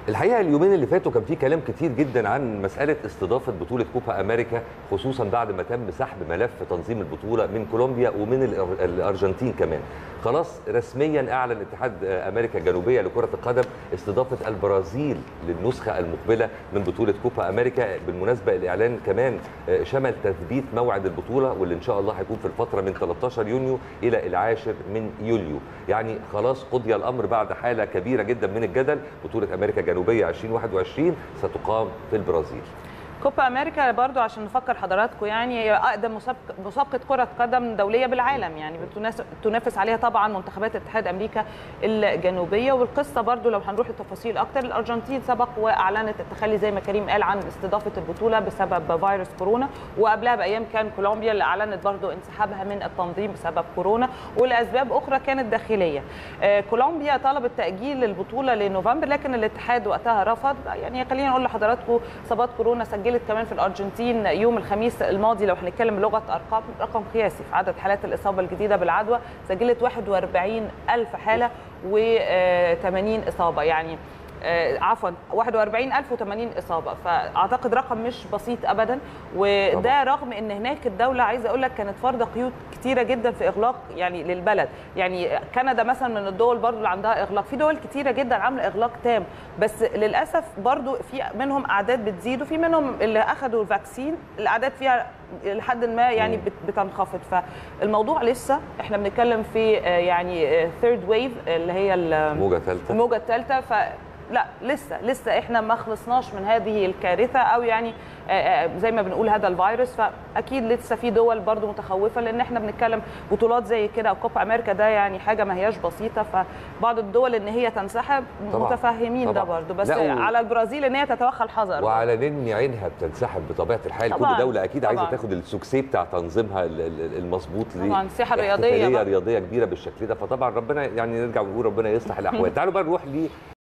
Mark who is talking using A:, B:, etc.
A: الحقيقه اليومين اللي فاتوا كان في كلام كتير جدا عن مساله استضافه بطوله كوبا امريكا خصوصا بعد ما تم سحب ملف تنظيم البطوله من كولومبيا ومن الأر- الارجنتين كمان خلاص رسميا اعلن اتحاد امريكا الجنوبيه لكره القدم استضافه البرازيل للنسخه المقبله من بطوله كوبا امريكا بالمناسبه الاعلان كمان شمل تثبيت موعد البطوله واللي ان شاء الله هيكون في الفتره من 13 يونيو الى العاشر من يوليو يعني خلاص قضي الامر بعد حاله كبيره جدا من الجدل بطوله امريكا الجنوبيه 2021 ستقام في البرازيل
B: كوبا امريكا برضو عشان نفكر حضراتكم يعني هي اقدم مسابقه مسابقه كره قدم دوليه بالعالم يعني بتناس- تنافس عليها طبعا منتخبات اتحاد امريكا الجنوبيه والقصه برضو لو هنروح لتفاصيل اكتر الارجنتين سبق واعلنت التخلي زي ما كريم قال عن استضافه البطوله بسبب فيروس كورونا وقبلها بايام كان كولومبيا اللي اعلنت برضو انسحابها من التنظيم بسبب كورونا ولاسباب اخرى كانت داخليه آه، كولومبيا طلبت تاجيل البطوله لنوفمبر لكن الاتحاد وقتها رفض يعني خلينا نقول لحضراتكم اصابات كورونا سجلت كمان في الارجنتين يوم الخميس الماضي لو هنتكلم بلغه ارقام رقم قياسي في عدد حالات الاصابه الجديده بالعدوى سجلت 41 الف حاله و80 اصابه يعني آه، عفوا 41080 اصابه فاعتقد رقم مش بسيط ابدا وده
A: طبعاً.
B: رغم ان هناك الدوله عايزه اقول لك كانت فرضه قيود كتيره جدا في اغلاق يعني للبلد يعني كندا مثلا من الدول برضو اللي عندها اغلاق في دول كتيره جدا عامله اغلاق تام بس للاسف برضو في منهم اعداد بتزيد وفي منهم اللي اخذوا الفاكسين الاعداد فيها لحد ما يعني
A: مم.
B: بت- بتنخفض فالموضوع لسه احنا بنتكلم في آه، يعني ثيرد ويف اللي هي ال-
A: موجه ثالثه
B: الموجه الثالثه ف لا لسه لسه احنا ما خلصناش من هذه الكارثه او يعني آه، آه، زي ما بنقول هذا الفيروس فاكيد لسه في دول برضو متخوفه لان احنا بنتكلم بطولات زي كده او كوبا امريكا ده يعني حاجه ما هياش بسيطه فبعض الدول ان هي تنسحب
A: طبعاً.
B: متفهمين ده
A: طبعاً.
B: برضو بس
A: لا، و-
B: على البرازيل ان هي تتوخى الحذر
A: وعلى ان عينها بتنسحب بطبيعه الحال
B: طبعاً.
A: كل دوله اكيد عايزه
B: طبعاً.
A: تاخد السوكسي بتاع تنظيمها ال- ال- المظبوط ليه
B: طبعاً، السياحة الرياضية
A: احتفالية
B: بقى.
A: رياضيه كبيره بالشكل ده فطبعا ربنا يعني نرجع ونقول ربنا يصلح الاحوال تعالوا بقى نروح